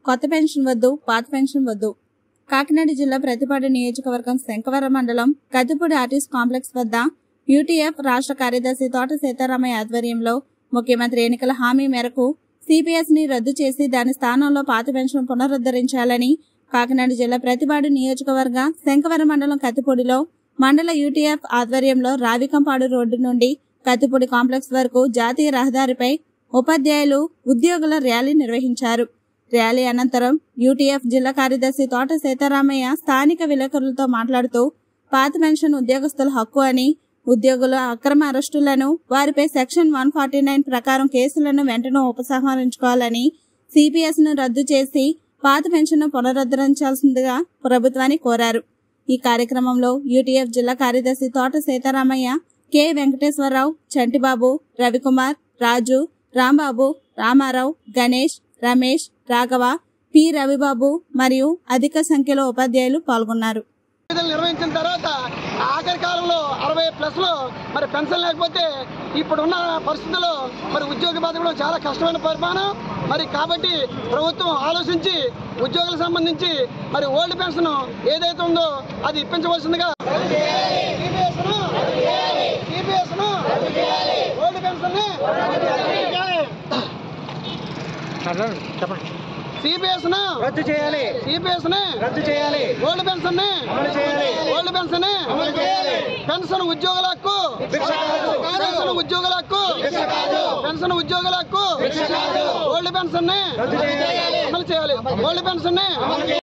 కొత్త పెన్షన్ వద్దు పాత పెన్షన్ వద్దు కాకినాడ జిల్లా ప్రతిపాడు నియోజకవర్గం శంకవరం మండలం కత్తిపూడి ఆర్టిస్ట్ కాంప్లెక్స్ వద్ద యూటీఎఫ్ రాష్ట్ర కార్యదర్శి తోట సీతారామయ్య ఆధ్వర్యంలో ముఖ్యమంత్రి ఎన్నికల హామీ మేరకు సిపిఎస్ ని రద్దు చేసి దాని స్థానంలో పాత పెన్షన్ పునరుద్ధరించాలని కాకినాడ జిల్లా ప్రతిపాడు నియోజకవర్గ శంకవరం మండలం కత్తిపూడిలో మండల యూటీఎఫ్ ఆధ్వర్యంలో రావికంపాడు రోడ్డు నుండి కత్తిపూడి కాంప్లెక్స్ వరకు జాతీయ రహదారిపై ఉపాధ్యాయులు ఉద్యోగుల ర్యాలీ నిర్వహించారు ర్యాలీ అనంతరం యూటీఎఫ్ జిల్లా కార్యదర్శి తోట సీతారామయ్య స్థానిక విలేకరులతో మాట్లాడుతూ పాత పెన్షన్ ఉద్యోగస్తుల హక్కు అని ఉద్యోగుల అక్రమ అరెస్టులను వారిపై సెక్షన్ వన్ ఫార్టీ నైన్ ప్రకారం కేసులను వెంటనే ఉపసంహరించుకోవాలని సిపిఎస్ ను రద్దు చేసి పాత పెన్షన్ పునరుద్ధరించాల్సిందిగా ప్రభుత్వాన్ని కోరారు ఈ కార్యక్రమంలో యూటీఎఫ్ జిల్లా కార్యదర్శి తోట సీతారామయ్య కె వెంకటేశ్వరరావు చంటిబాబు రవికుమార్ రాజు రాంబాబు రామారావు గణేష్ రమేష్ రాఘవ పి రవిబాబు మరియు అధిక సంఖ్యలో ఉపాధ్యాయులు పాల్గొన్నారు విధులు నిర్వహించిన తర్వాత ఆఖరి కాలంలో అరవై ప్లస్ లో మరి పెన్షన్ లేకపోతే ఇప్పుడున్న పరిస్థితుల్లో మరి ఉద్యోగ బాధలు చాలా కష్టమైన పరిమాణం మరి కాబట్టి ప్రభుత్వం ఆలోచించి ఉద్యోగులకు సంబంధించి మరి ఓల్డ్ పెన్షన్ ఏదైతే ఉందో అది ఇప్పించవలసిందిగా TPS ను, TPS ను, ఓల్డ్ పెన్షన్ ని సిపిఎస్ ను రద్దు చేయాలి సిపిఎస్ ని రద్దు చేయాలి ఓల్డ్ పెన్షన్ ని అమలు చేయాలి ఓల్డ్ పెన్షన్ ని పెన్షన్ ఉద్యోగుల హక్కు పెన్షన్ ఉద్యోగుల హక్కు పెన్షన్ ఉద్యోగుల హక్కు ఓల్డ్ పెన్షన్ ని రద్దు చేయాలి అమలు చేయాలి ఓల్డ్ పెన్షన్ ని